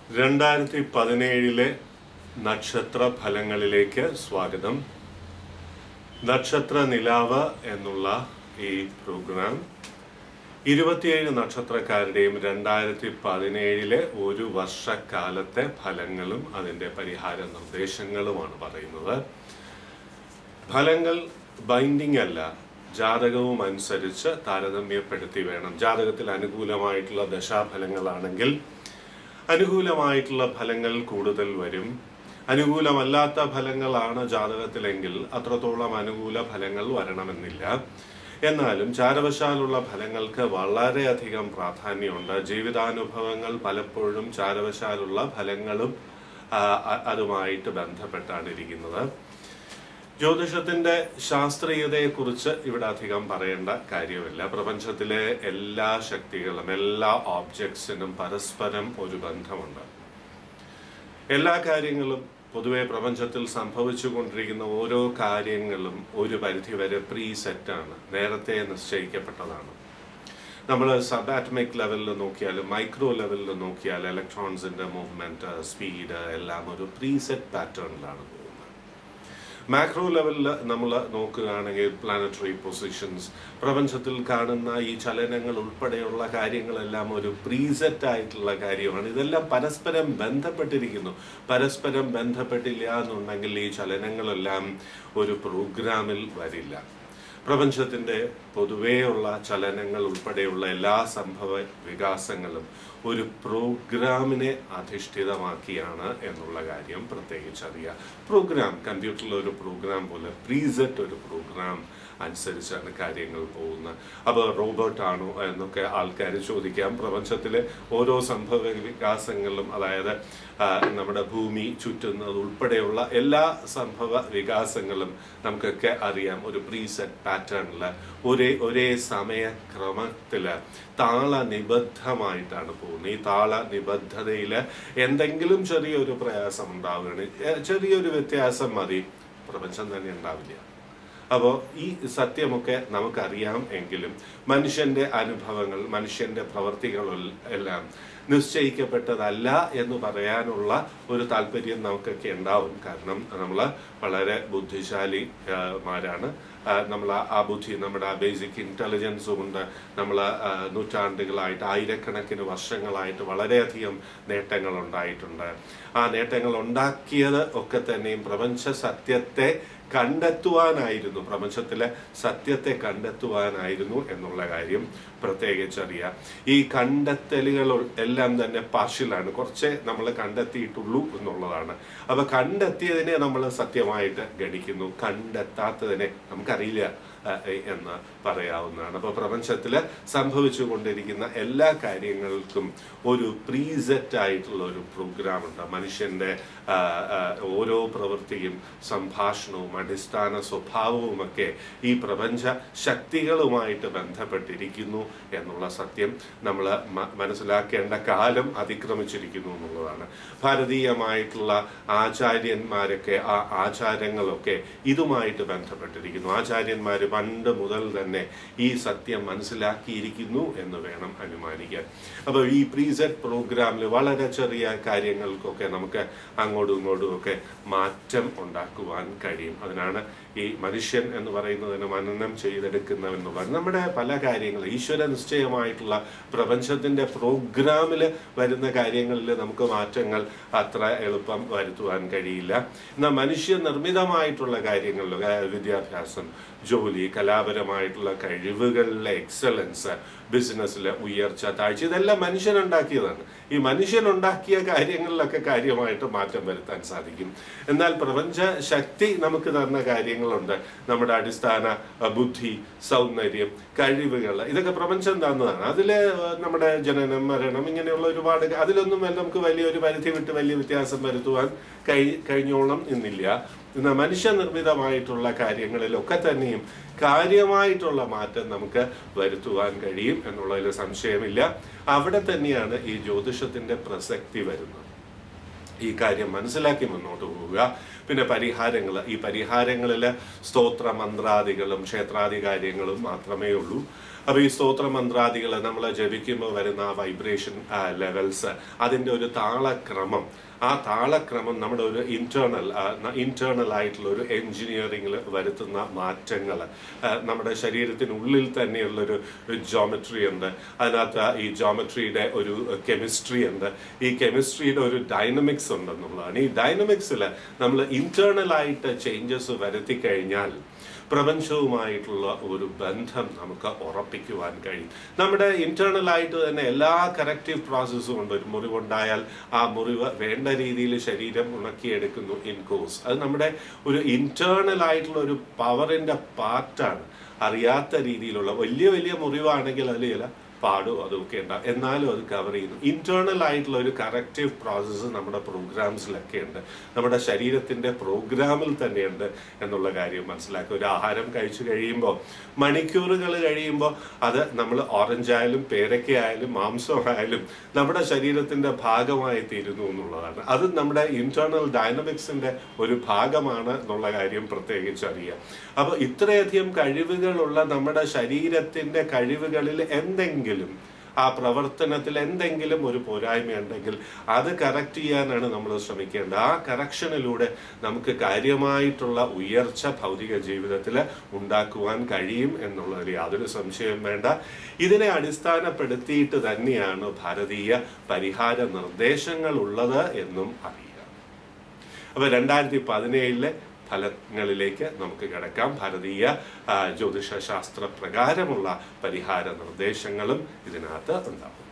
രണ്ടായിരത്തി പതിനേഴിലെ നക്ഷത്ര ഫലങ്ങളിലേക്ക് സ്വാഗതം നക്ഷത്ര നിലാവ് എന്നുള്ള ഈ പ്രോഗ്രാം ഇരുപത്തിയേഴ് നക്ഷത്രക്കാരുടെയും രണ്ടായിരത്തി പതിനേഴിലെ ഒരു വർഷക്കാലത്തെ ഫലങ്ങളും അതിൻ്റെ പരിഹാര നിർദ്ദേശങ്ങളുമാണ് പറയുന്നത് ഫലങ്ങൾ ബൈൻഡിങ് അല്ല ജാതകവും അനുസരിച്ച് താരതമ്യപ്പെടുത്തി വേണം ജാതകത്തിൽ അനുകൂലമായിട്ടുള്ള ദശാഫലങ്ങളാണെങ്കിൽ അനുകൂലമായിട്ടുള്ള ഫലങ്ങൾ കൂടുതൽ വരും അനുകൂലമല്ലാത്ത ഫലങ്ങളാണ് ജാതകത്തിലെങ്കിൽ അത്രത്തോളം അനുകൂല ഫലങ്ങൾ വരണമെന്നില്ല എന്നാലും ചാരവശാലുള്ള ഫലങ്ങൾക്ക് വളരെയധികം പ്രാധാന്യമുണ്ട് ജീവിതാനുഭവങ്ങൾ പലപ്പോഴും ചാരവശാലുള്ള ഫലങ്ങളും ആ, അ- അതുമായിട്ട് ബന്ധപ്പെട്ടാണ് ഇരിക്കുന്നത് ജ്യോതിഷത്തിന്റെ ശാസ്ത്രീയതയെക്കുറിച്ച് ഇവിടെ അധികം പറയേണ്ട കാര്യമില്ല പ്രപഞ്ചത്തിലെ എല്ലാ ശക്തികളും എല്ലാ ഓബ്ജക്ട്സിനും പരസ്പരം ഒരു ബന്ധമുണ്ട് എല്ലാ കാര്യങ്ങളും പൊതുവെ പ്രപഞ്ചത്തിൽ സംഭവിച്ചു കൊണ്ടിരിക്കുന്ന ഓരോ കാര്യങ്ങളും ഒരു പരിധിവരെ പ്രീ സെറ്റാണ് നേരത്തെ നിശ്ചയിക്കപ്പെട്ടതാണ് നമ്മൾ സബ് ആറ്റമിക് ലെവലിൽ നോക്കിയാലും മൈക്രോ ലെവലിൽ നോക്കിയാൽ ഇലക്ട്രോൺസിന്റെ മൂവ്മെന്റ് സ്പീഡ് എല്ലാം ഒരു പ്രീ സെറ്റ് പാറ്റേണിലാണ് പോകുന്നത് മാക്രോ ലെവലിൽ നമ്മൾ നോക്കുകയാണെങ്കിൽ പ്ലാനറ്ററി പൊസിഷൻസ് പ്രപഞ്ചത്തിൽ കാണുന്ന ഈ ചലനങ്ങൾ ഉൾപ്പെടെയുള്ള കാര്യങ്ങളെല്ലാം ഒരു പ്രീസെറ്റ് ആയിട്ടുള്ള കാര്യമാണ് ഇതെല്ലാം പരസ്പരം ബന്ധപ്പെട്ടിരിക്കുന്നു പരസ്പരം ബന്ധപ്പെട്ടില്ല എന്നുണ്ടെങ്കിൽ ഈ ചലനങ്ങളെല്ലാം ഒരു പ്രോഗ്രാമിൽ വരില്ല പ്രപഞ്ചത്തിന്റെ പൊതുവെയുള്ള ചലനങ്ങൾ ഉൾപ്പെടെയുള്ള എല്ലാ സംഭവ വികാസങ്ങളും ഒരു പ്രോഗ്രാമിനെ അധിഷ്ഠിതമാക്കിയാണ് എന്നുള്ള കാര്യം പ്രത്യേകിച്ച് അറിയാം പ്രോഗ്രാം കമ്പ്യൂട്ടറിൽ ഒരു പ്രോഗ്രാം പോലെ പ്രീസെറ്റ് ഒരു പ്രോഗ്രാം അനുസരിച്ചാണ് കാര്യങ്ങൾ പോകുന്നത് അപ്പോൾ റോബോട്ട് ആണോ എന്നൊക്കെ ആൾക്കാർ ചോദിക്കാം പ്രപഞ്ചത്തിലെ ഓരോ സംഭവ വികാസങ്ങളിലും അതായത് ആ, നമ്മുടെ ഭൂമി ചുറ്റുന്നത് ഉൾപ്പെടെയുള്ള എല്ലാ സംഭവ വികാസങ്ങളും നമുക്കൊക്കെ അറിയാം ഒരു പ്രീസെറ്റ് പാറ്റേണിൽ ഒരേ ഒരേ സമയക്രമത്തിൽ താള നിബദ്ധമായിട്ടാണ് പോകുന്നത് ഈ താള നിബദ്ധതയിൽ എന്തെങ്കിലും ചെറിയൊരു പ്രയാസം ഉണ്ടാവുകയാണ് ഏ, ചെറിയൊരു വ്യത്യാസം മതി പ്രപഞ്ചം തന്നെ ഉണ്ടാവില്ല അപ്പോൾ ഈ സത്യമൊക്കെ നമുക്കറിയാം എങ്കിലും മനുഷ്യന്റെ അനുഭവങ്ങൾ മനുഷ്യന്റെ പ്രവർത്തികൾ എല്ലാം നിശ്ചയിക്കപ്പെട്ടതല്ല എന്ന് പറയാനുള്ള ഒരു താല്പര്യം നമുക്കൊക്കെ ഉണ്ടാവും കാരണം നമ്മൾ വളരെ ബുദ്ധിശാലിമാരാണ് നമ്മൾ ആ ബുദ്ധി നമ്മുടെ ആ ബേസിക് ഇൻ്റലിജൻസും ഉണ്ട് നമ്മൾ നൂറ്റാണ്ടുകളായിട്ട് ആയിരക്കണക്കിന് വർഷങ്ങളായിട്ട് വളരെയധികം നേട്ടങ്ങൾ ഉണ്ടായിട്ടുണ്ട് ആ നേട്ടങ്ങൾ ഉണ്ടാക്കിയത് ഒക്കെ തന്നെയും പ്രപഞ്ച സത്യത്തെ കണ്ടെത്തുവാനായിരുന്നു പ്രപഞ്ചത്തിലെ സത്യത്തെ കണ്ടെത്തുവാനായിരുന്നു എന്നുള്ള കാര്യം പ്രത്യേകിച്ച് അറിയാം ഈ കണ്ടെത്തലുകൾ എല്ലാം തന്നെ പാർഷ്യലാണ് കുറച്ചേ നമ്മൾ കണ്ടെത്തിയിട്ടുള്ളൂ എന്നുള്ളതാണ് അപ്പൊ കണ്ടെത്തിയതിനെ നമ്മൾ സത്യമായിട്ട് ഗണിക്കുന്നു കണ്ടെത്താത്തതിനെ നമുക്കറിയില്ല ആ, എന്ന് പറയാവുന്നതാണ് അപ്പോൾ പ്രപഞ്ചത്തിൽ സംഭവിച്ചു കൊണ്ടിരിക്കുന്ന എല്ലാ കാര്യങ്ങൾക്കും ഒരു പ്രീസെറ്റ് ആയിട്ടുള്ള ഒരു പ്രോഗ്രാം ഉണ്ട് മനുഷ്യന്റെ ആ, ആ, ഓരോ പ്രവൃത്തിയും സംഭാഷണവും അടിസ്ഥാന സ്വഭാവവുമൊക്കെ ഈ പ്രപഞ്ച ശക്തികളുമായിട്ട് ബന്ധപ്പെട്ടിരിക്കുന്നു എന്നുള്ള സത്യം നമ്മൾ മനസ്സിലാക്കേണ്ട കാലം അതിക്രമിച്ചിരിക്കുന്നു എന്നുള്ളതാണ് ഭാരതീയമായിട്ടുള്ള ആചാര്യന്മാരൊക്കെ ആ ആചാരങ്ങളൊക്കെ ഇതുമായിട്ട് ബന്ധപ്പെട്ടിരിക്കുന്നു ആചാര്യന്മാർ പണ്ട് മുതൽ തന്നെ ഈ സത്യം മനസ്സിലാക്കിയിരിക്കുന്നു എന്ന് വേണം അനുമാനിക്കാൻ അപ്പോൾ ഈ പ്രീസെറ്റ് പ്രോഗ്രാമിൽ വളരെ ചെറിയ കാര്യങ്ങൾക്കൊക്കെ നമുക്ക് അങ്ങോട്ടും ഇങ്ങോട്ടും ഒക്കെ മാറ്റം ഉണ്ടാക്കുവാൻ കഴിയും അതിനാണ് ഈ മനുഷ്യൻ എന്ന് പറയുന്നതിന് മനനം ചെയ്തെടുക്കുന്നവെന്നുള്ളത് നമ്മുടെ പല കാര്യങ്ങൾ ഈശ്വര നിശ്ചയമായിട്ടുള്ള പ്രപഞ്ചത്തിന്റെ പ്രോഗ്രാമിൽ വരുന്ന കാര്യങ്ങളിൽ നമുക്ക് മാറ്റങ്ങൾ അത്ര എളുപ്പം വരുത്തുവാൻ കഴിയില്ല എന്നാൽ മനുഷ്യ നിർമ്മിതമായിട്ടുള്ള കാര്യങ്ങളിൽ അതായത് വിദ്യാഭ്യാസം ജോലി കലാപരമായിട്ടുള്ള കഴിവുകളിലെ എക്സലൻസ് ബിസിനസ്സിലെ ഉയർച്ച താഴ്ച ഇതെല്ലാം മനുഷ്യനുണ്ടാക്കിയതാണ് ഈ മനുഷ്യനുണ്ടാക്കിയ കാര്യങ്ങളിലൊക്കെ കാര്യമായിട്ട് മാറ്റം വരുത്താൻ സാധിക്കും എന്നാൽ പ്രപഞ്ച ശക്തി നമുക്ക് തന്ന കാര്യങ്ങളുണ്ട് നമ്മുടെ അടിസ്ഥാന അഹ്, ബുദ്ധി സൗന്ദര്യം കഴിവുകൾ ഇതൊക്കെ പ്രപഞ്ചം തന്നതാണ് അതില് അഹ്, നമ്മുടെ ജനനം മരണം ഇങ്ങനെയുള്ള ഒരുപാട് ക- അതിലൊന്നും വല്ല- നമുക്ക് വലിയൊരു പരിധി വിട്ട് വലിയ വ്യത്യാസം വരുത്തുവാൻ കഴി കഴിഞ്ഞോളം ഇന്നില്ല എന്നാൽ മനുഷ്യനിർമ്മിതമായിട്ടുള്ള കാര്യങ്ങളിലൊക്കെ തന്നെയും കാര്യമായിട്ടുള്ള മാറ്റം നമുക്ക് വരുത്തുവാൻ കഴിയും എന്നുള്ളതിൽ സംശയമില്ല അവിടെ തന്നെയാണ് ഈ ജ്യോതിഷത്തിന്റെ പ്രസക്തി വരുന്നത് ഈ കാര്യം മനസ്സിലാക്കി മുന്നോട്ട് പോവുക പിന്നെ പരിഹാരങ്ങൾ ഈ പരിഹാരങ്ങളിൽ സ്തോത്ര മന്ത്രാദികളും ക്ഷേത്രാദി കാര്യങ്ങളും മാത്രമേ ഉള്ളൂ അപ്പോൾ ഈ സ്തോത്ര മന്ത്രാദികൾ നമ്മൾ ജപിക്കുമ്പോൾ വരുന്ന ആ വൈബ്രേഷൻ ലെവൽസ് അതിൻ്റെ ഒരു താളക്രമം ആ താളക്രമം നമ്മുടെ ഒരു ഇന്റേണൽ ഇന്റേണൽ ആയിട്ടുള്ള ഒരു എൻജിനീയറിംഗിൽ വരുത്തുന്ന മാറ്റങ്ങൾ നമ്മുടെ ശരീരത്തിനുള്ളിൽ തന്നെയുള്ളൊരു ജോമെട്രി ഉണ്ട് അതിനകത്ത് ഈ ജോമെട്രിയുടെ ഒരു കെമിസ്ട്രി ഉണ്ട് ഈ കെമിസ്ട്രിയുടെ ഒരു ഡൈനമിക്സ് ഉണ്ടെന്നുള്ളതാണ് ഈ ഡൈനമിക്സിൽ നമ്മൾ ഇന്റേണൽ ആയിട്ട് ചേഞ്ചസ് വരുത്തി കഴിഞ്ഞാൽ പ്രപഞ്ചവുമായിട്ടുള്ള ഒരു ബന്ധം നമുക്ക് ഉറപ്പിക്കുവാൻ കഴിയും നമ്മുടെ ഇന്റേണൽ ആയിട്ട് തന്നെ എല്ലാ കറക്റ്റീവ് പ്രോസസ്സും ഉണ്ട് ഒരു മുറിവുണ്ടായാൽ ആ മുറിവ് വേണ്ട രീതിയിൽ ശരീരം ഉണക്കിയെടുക്കുന്നു ഇൻ കോഴ്സ് അത് നമ്മുടെ ഒരു ഇന്റേണൽ ആയിട്ടുള്ള ഒരു പവറിന്റെ പാർട്ടാണ് അറിയാത്ത രീതിയിലുള്ള വലിയ വലിയ മുറിവാണെങ്കിൽ അതിൽ ചില പാടോ അതൊക്കെ ഉണ്ടാവും എന്നാലും അത് കവർ ചെയ്യുന്നു ഇന്റേണൽ ആയിട്ടുള്ള ഒരു കറക്റ്റീവ് പ്രോസസ്സ് നമ്മുടെ പ്രോഗ്രാംസിലൊക്കെ ഉണ്ട് നമ്മുടെ ശരീരത്തിന്റെ പ്രോഗ്രാമിൽ തന്നെയുണ്ട് എന്നുള്ള കാര്യം മനസ്സിലാക്കുക ഒരു ആഹാരം കഴിച്ചു കഴിയുമ്പോൾ മണിക്കൂറുകൾ കഴിയുമ്പോൾ അത് നമ്മൾ ഓറഞ്ച് ആയാലും പേരക്ക ആയാലും മാംസമായാലും നമ്മുടെ ശരീരത്തിന്റെ ഭാഗമായി തീരുന്നു എന്നുള്ളതാണ് അത് നമ്മുടെ ഇന്റേണൽ ഡൈനമിക്സിന്റെ ഒരു ഭാഗമാണ് എന്നുള്ള കാര്യം പ്രത്യേകിച്ച് അറിയാം അപ്പോൾ ഇത്രയധികം കഴിവുകളുള്ള നമ്മുടെ ശരീരത്തിന്റെ കഴിവുകളിൽ എന്തെങ്കിലും ആ പ്രവർത്തനത്തിൽ എന്തെങ്കിലും ഒരു പോരായ്മയുണ്ടെങ്കിൽ അത് കറക്റ്റ് ചെയ്യാനാണ് നമ്മൾ ശ്രമിക്കേണ്ടത് ആ കറക്ഷനിലൂടെ നമുക്ക് കാര്യമായിട്ടുള്ള ഉയർച്ച ഭൗതിക ജീവിതത്തിൽ ഉണ്ടാക്കുവാൻ കഴിയും എന്നുള്ളതിൽ യാതൊരു സംശയവും വേണ്ട ഇതിനെ അടിസ്ഥാനപ്പെടുത്തിയിട്ട് തന്നെയാണ് ഭാരതീയ പരിഹാര നിർദ്ദേശങ്ങൾ ഉള്ളത് എന്നും അറിയാം അപ്പൊ രണ്ടായിരത്തി പതിനേഴിലെ ഫലങ്ങളിലേക്ക് നമുക്ക് കിടക്കാം ഭാരതീയ ആ, ജ്യോതിഷ ശാസ്ത്ര പ്രകാരമുള്ള പരിഹാര നിർദ്ദേശങ്ങളും ഇതിനകത്ത് ഉണ്ടാവും